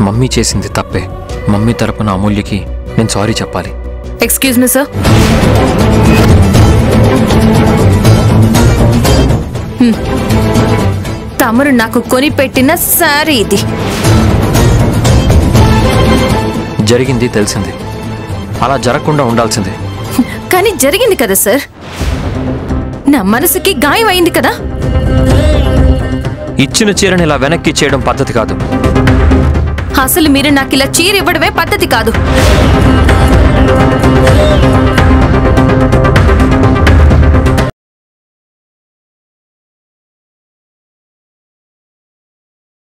mummy చేసింది తప్పే mummy తరపున అమూల్యకి నేను సారీ చెప్పాలి ఎక్స్క్యూజ్ మీ సార్ తమరు నాకు కొనిపెట్టిన శారీ ఇది జరిగింది తెలిసింది అలా జరగకుండా ఉండాల్సిందే కానీ జరిగింది కదా సార్ నా మనసుకి గాయం అయింది కదా ఇచ్చిన చీరని ఇలా వెనక్కి చేయడం పద్ధతి కాదు అసలు మీరు నాకు ఇలా చీర ఇవ్వడమే పద్ధతి కాదు